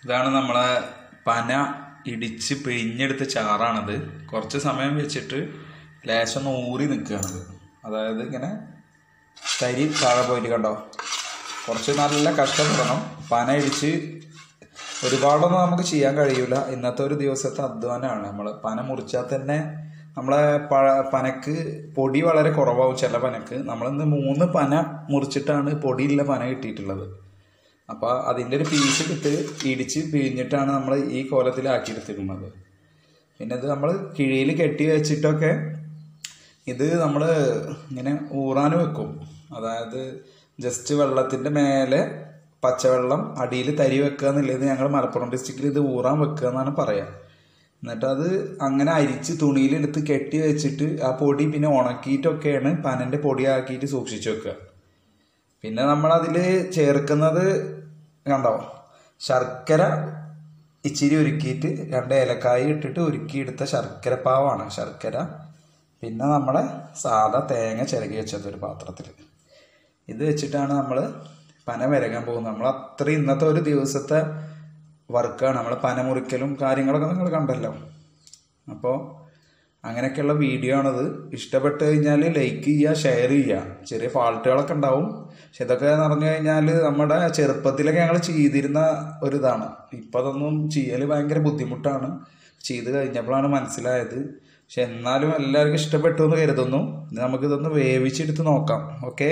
ഇതാണ് നമ്മളെ പന ഇടിച്ച് പിഴിഞ്ഞെടുത്ത ചാറാണത് കുറച്ച് സമയം വെച്ചിട്ട് ലേശം ഒന്ന് ഊറി നിൽക്കുകയാണത് അതായത് ഇങ്ങനെ തരി താഴെ പോയിട്ട് കണ്ടോ കുറച്ച് നല്ല കഷ്ടപ്പെടണം പന ഇടിച്ച് ഒരുപാടൊന്നും നമുക്ക് ചെയ്യാൻ കഴിയൂല ഇന്നത്തെ ഒരു ദിവസത്തെ അധ്വാനമാണ് നമ്മൾ പന മുറിച്ചാൽ തന്നെ നമ്മളെ പഴ പനക്ക് പൊടി വളരെ കുറവാവും ചില പനക്ക് നമ്മളിന്ന് മൂന്ന് പന മുറിച്ചിട്ടാണ് പൊടിയുള്ള പന കിട്ടിയിട്ടുള്ളത് അപ്പോൾ അതിൻ്റെ ഒരു പീസ് ഇട്ട് ഇടിച്ച് പിഴിഞ്ഞിട്ടാണ് നമ്മൾ ഈ കോലത്തിലാക്കിയെടുത്തിരുന്നത് പിന്നെ ഇത് നമ്മൾ കിഴിയിൽ കെട്ടി വെച്ചിട്ടൊക്കെ ഇത് നമ്മൾ ഇങ്ങനെ ഊറാൻ വെക്കും അതായത് ജസ്റ്റ് വെള്ളത്തിൻ്റെ മേലെ പച്ചവെള്ളം അടിയിൽ തരി വെക്കുക എന്നുള്ളത് ഞങ്ങൾ മലപ്പുറം ഡിസ്ട്രിക്റ്റിൽ ഇത് ഊറാൻ വെക്കുക എന്നാണ് പറയുക എന്നിട്ട് അത് അങ്ങനെ അരിച്ച് തുണിയിലെടുത്ത് കെട്ടി വെച്ചിട്ട് ആ പൊടി പിന്നെ ഉണക്കിയിട്ടൊക്കെയാണ് പനൻ്റെ പൊടിയാക്കിയിട്ട് സൂക്ഷിച്ചു വെക്കുക പിന്നെ നമ്മൾ അതിൽ ചേർക്കുന്നത് കണ്ടോ ശർക്കര ഇച്ചിരി ഉരുക്കിയിട്ട് രണ്ട് ഏലക്കായ ഇട്ടിട്ട് ഉരുക്കിയെടുത്ത ശർക്കര പാവാണ് ശർക്കര പിന്നെ നമ്മുടെ സാധാ തേങ്ങ ചിരകി വെച്ചത് ഒരു പാത്രത്തിൽ ഇത് വെച്ചിട്ടാണ് നമ്മൾ പന വരകാൻ പോകുന്നത് നമ്മൾ അത്രയും ഇന്നത്തെ ഒരു ദിവസത്തെ വർക്കാണ് നമ്മൾ പന മുറിക്കലും കാര്യങ്ങളൊക്കെ നിങ്ങൾ കണ്ടല്ലോ അപ്പോൾ അങ്ങനെയൊക്കെയുള്ള വീഡിയോ ആണത് ഇഷ്ടപ്പെട്ട് കഴിഞ്ഞാൽ ലൈക്ക് ചെയ്യുക ഷെയർ ചെയ്യുക ചെറിയ ഫാൾട്ടുകളൊക്കെ ഉണ്ടാവും പക്ഷെ ഇതൊക്കെ എന്ന് പറഞ്ഞു കഴിഞ്ഞാൽ നമ്മുടെ ചെറുപ്പത്തിലൊക്കെ ഞങ്ങൾ ചെയ്തിരുന്ന ഒരു ഇതാണ് ഇപ്പം അതൊന്നും ചെയ്യൽ ഭയങ്കര ബുദ്ധിമുട്ടാണ് ചെയ്ത് കഴിഞ്ഞപ്പോഴാണ് മനസ്സിലായത് പക്ഷെ എന്നാലും എല്ലാവർക്കും ഇഷ്ടപ്പെട്ടു എന്ന് കരുതുന്നു ഇനി നമുക്കിതൊന്ന് വേവിച്ചെടുത്ത് നോക്കാം ഓക്കെ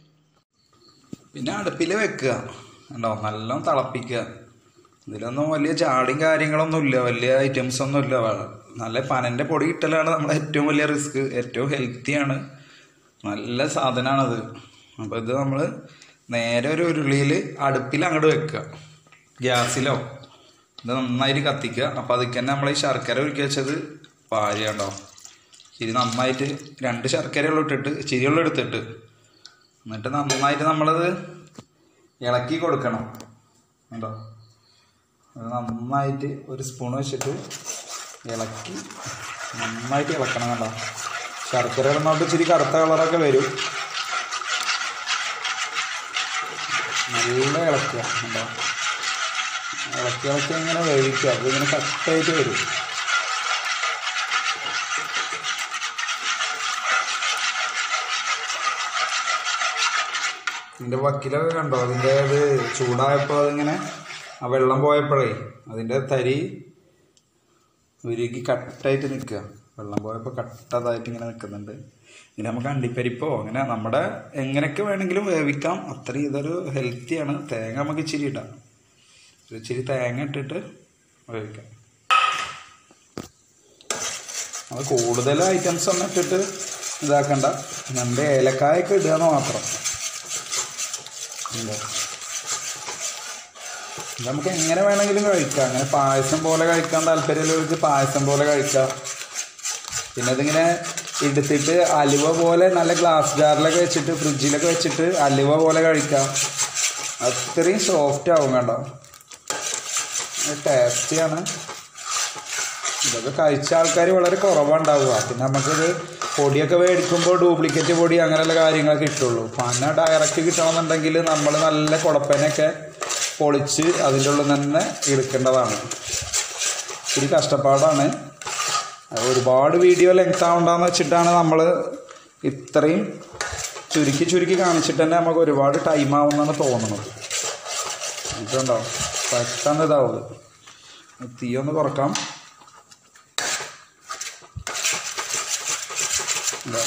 പിന്നെ അടുപ്പിൽ വെക്കുക ഉണ്ടോ നല്ലോണം തിളപ്പിക്കുക ഇതിലൊന്നും വലിയ ചാടിയും കാര്യങ്ങളൊന്നും ഇല്ല വലിയ ഐറ്റംസ് ഒന്നും ഇല്ല വ- നല്ല പനൻ്റെ പൊടി കിട്ടലാണ് നമ്മുടെ ഏറ്റവും വലിയ റിസ്ക് ഏറ്റവും ഹെൽത്തിയാണ് നല്ല സാധനമാണത് അപ്പോൾ ഇത് നമ്മൾ നേരെ ഒരു ഉരുളിയിൽ അടുപ്പിൽ അങ്ങോട്ട് വെക്കുക ഗ്യാസിലോ ഇത് നന്നായിട്ട് കത്തിക്കുക അപ്പോൾ അതിൽ തന്നെ നമ്മൾ ഈ ശർക്കര ഉരുക്കി വെച്ചത് പാരിയാണ്ടോ ചിരി നന്നായിട്ട് രണ്ട് ശർക്കരയുള്ള ഇട്ടിട്ട് ചിരിയുള്ള എടുത്തിട്ട് എന്നിട്ട് നന്നായിട്ട് നമ്മളത് ഇളക്കി കൊടുക്കണം കേട്ടോ അത് നന്നായിട്ട് ഒരു സ്പൂൺ വെച്ചിട്ട് ഇളക്കി നന്നായിട്ട് ഇളക്കണം കണ്ടോ ശർക്കര ഇടുന്നോട്ട് ഇച്ചിരി കറുത്ത കളറൊക്കെ വരും നല്ല ഇളക്കുക കണ്ടോ ഇളക്കി ഇളക്കി ഇങ്ങനെ വേവിക്കുക അത് ഇങ്ങനെ കട്ടായിട്ട് വരും ഇതിന്റെ വക്കിലൊക്കെ കണ്ടോ അതിന്റെ ഇത് ചൂടായപ്പോൾ അതിങ്ങനെ ആ വെള്ളം പോയപ്പോഴേ അതിന്റെ തരി ഉരുകി കട്ടായിട്ട് നിൽക്കുക വെള്ളം പോയപ്പോൾ കട്ടതായിട്ട് ഇങ്ങനെ നിൽക്കുന്നുണ്ട് ഇനി നമുക്ക് അണ്ടിപ്പരിപ്പോ അങ്ങനെ നമ്മുടെ എങ്ങനെയൊക്കെ വേണമെങ്കിലും വേവിക്കാം അത്രയും ഇതൊരു ഹെൽത്തിയാണ് തേങ്ങ നമുക്ക് ഇച്ചിരി ഇടാം ഒരു ഇച്ചിരി തേങ്ങ ഇട്ടിട്ട് വേവിക്കാം നമ്മൾ കൂടുതൽ ഐറ്റംസ് ഒന്നും ഇട്ടിട്ട് ഇതാക്കണ്ട രണ്ട് ഏലക്കായൊക്കെ ഇടുക എന്ന് മാത്രം ഇല്ല. ഇത് നമുക്ക് എങ്ങനെ വേണമെങ്കിലും കഴിക്കാം അങ്ങനെ പായസം പോലെ കഴിക്കാൻ താല്പര്യമുള്ളവർക്ക് പായസം പോലെ കഴിക്കാം പിന്നെ ഇതിങ്ങനെ എടുത്തിട്ട് അലുവ പോലെ നല്ല ഗ്ലാസ് ജാറിലൊക്കെ വെച്ചിട്ട് ഫ്രിഡ്ജിലൊക്കെ വെച്ചിട്ട് അലുവ പോലെ കഴിക്കാം അത്രയും സോഫ്റ്റ് ആവും കണ്ടോ ടേസ്റ്റിയാണ് ഇതൊക്കെ കഴിച്ച ആൾക്കാർ വളരെ കുറവുണ്ടാവുക പിന്നെ നമുക്കിത് പൊടിയൊക്കെ മേടിക്കുമ്പോൾ ഡ്യൂപ്ലിക്കേറ്റ് പൊടി അങ്ങനെയുള്ള കാര്യങ്ങളൊക്കെ കിട്ടുള്ളൂ പന ഡയറക്റ്റ് കിട്ടണമെന്നുണ്ടെങ്കിൽ നമ്മൾ നല്ല കുടപ്പനൊക്കെ പൊളിച്ച് അതിൻ്റെ ഉള്ളിൽ തന്നെ എടുക്കേണ്ടതാണ് ഇത്തിരി കഷ്ടപ്പാടാണ് അത് ഒരുപാട് വീഡിയോ ലെങ്ത് ആവണ്ടെന്ന് വെച്ചിട്ടാണ് നമ്മൾ ഇത്രയും ചുരുക്കി ചുരുക്കി കാണിച്ചിട്ട് തന്നെ നമുക്ക് ഒരുപാട് ടൈം ആവുമെന്നാണ് തോന്നുന്നത് ഇതുണ്ടോ പെട്ടെന്ന് ഇതാവും തീ ഒന്ന് കുറക്കാം ഇതാ.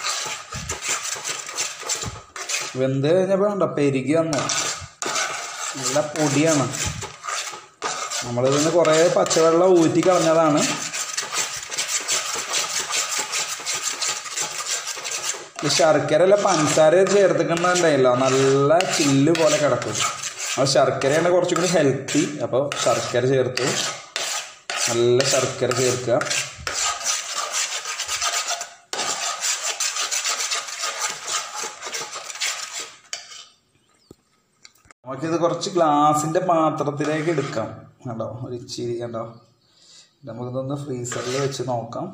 വെന്ത് കഴിഞ്ഞപ്പോൾ ഉണ്ടോ പെരുകി വന്നു നല്ല പൊടിയാണ് നമ്മളിൽ നിന്ന് കുറേ പച്ചവെള്ളം ഊറ്റി കളഞ്ഞതാണ് ഈ ശർക്കരയല്ല പഞ്ചസാര ചേർത്തിട്ടുണ്ടായില്ല നല്ല ചില്ല് പോലെ കിടക്കും അപ്പോൾ ശർക്കരയാണ് കുറച്ചും കൂടി ഹെൽത്തി അപ്പോൾ ശർക്കര ചേർത്ത് നല്ല ശർക്കര ചേർക്കുക നമുക്കിത് കുറച്ച് ഗ്ലാസിന്റെ പാത്രത്തിലേക്ക് എടുക്കാം കണ്ടോ ഒരു ഇച്ചിരി കണ്ടോ നമുക്കിതൊന്ന് ഫ്രീസറിൽ വെച്ച് നോക്കാം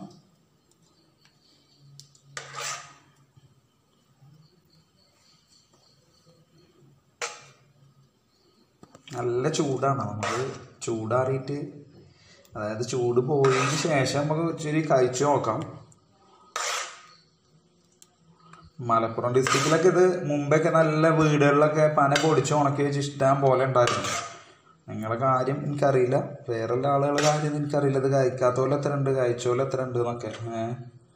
നല്ല ചൂടാണ് നമ്മൾ ചൂടാറിയിട്ട് അതായത് ചൂട് പോയതിന് ശേഷം നമുക്ക് ഇച്ചിരി കഴിച്ചു നോക്കാം മലപ്പുറം ഡിസ്ട്രിക്റ്റിലൊക്കെ ഇത് മുമ്പൊക്കെ നല്ല വീടുകളിലൊക്കെ പന പൊടിച്ച് ഉണക്കി വെച്ച് ഇഷ്ടം പോലെ ഉണ്ടായിരുന്നു നിങ്ങളുടെ കാര്യം എനിക്കറിയില്ല വേറെയുള്ള ആളുകളുടെ കാര്യം എനിക്കറിയില്ല ഇത് കഴിക്കാത്ത പോലെ എത്ര ഉണ്ട് കഴിച്ച പോലെ എത്ര ഉണ്ട് എന്നൊക്കെ ഏഹ്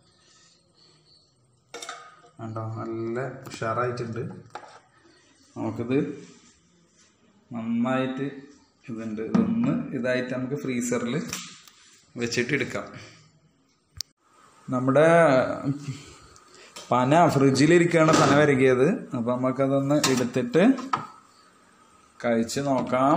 കണ്ടോ നല്ല ഉഷാറായിട്ടുണ്ട് നമുക്കിത് നന്നായിട്ട് ഇതുണ്ട് ഇതൊന്ന് ഇതായിട്ട് നമുക്ക് ഫ്രീസറിൽ വെച്ചിട്ട് എടുക്കാം നമ്മുടെ പന ഫ്രിഡ്ജിലിരിക്കുകയാണ് പന വരകിയത് അപ്പം നമുക്കതൊന്ന് എടുത്തിട്ട് കഴിച്ച് നോക്കാം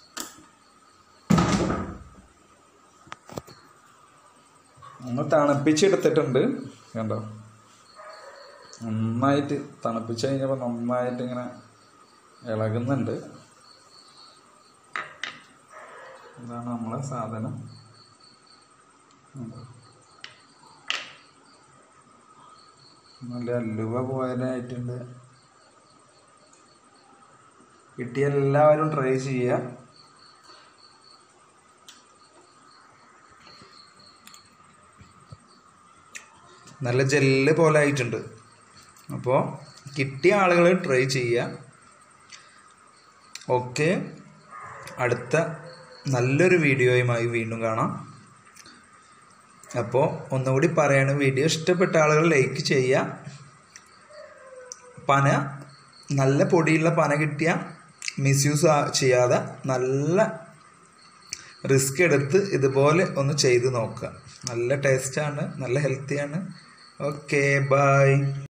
ഒന്ന് തണുപ്പിച്ചെടുത്തിട്ടുണ്ട് കണ്ടോ നന്നായിട്ട് തണുപ്പിച്ച് കഴിഞ്ഞപ്പോൾ നന്നായിട്ട് ഇങ്ങനെ ഇളകുന്നുണ്ട് ഇതാണ് നമ്മളെ സാധനം ഉണ്ടോ? നല്ല അല്ലുവ പോയതായിട്ടുണ്ട് കിട്ടിയ എല്ലാവരും ട്രൈ ചെയ്യുക നല്ല ജെല്ല് പോലെ ആയിട്ടുണ്ട് അപ്പോൾ കിട്ടിയ ആളുകൾ ട്രൈ ചെയ്യുക ഓക്കെ അടുത്ത നല്ലൊരു വീഡിയോയുമായി വീണ്ടും കാണാം അപ്പോൾ ഒന്നുകൂടി പറയാണ് വീഡിയോ ഇഷ്ടപ്പെട്ട ആളുകൾ ലൈക്ക് ചെയ്യുക പന നല്ല പൊടിയുള്ള പന കിട്ടിയ മിസ്യൂസ് ചെയ്യാതെ നല്ല റിസ്ക് എടുത്ത് ഇതുപോലെ ഒന്ന് ചെയ്ത് നോക്കുക നല്ല ടേസ്റ്റാണ് നല്ല ഹെൽത്തിയാണ് ഓക്കെ ബൈ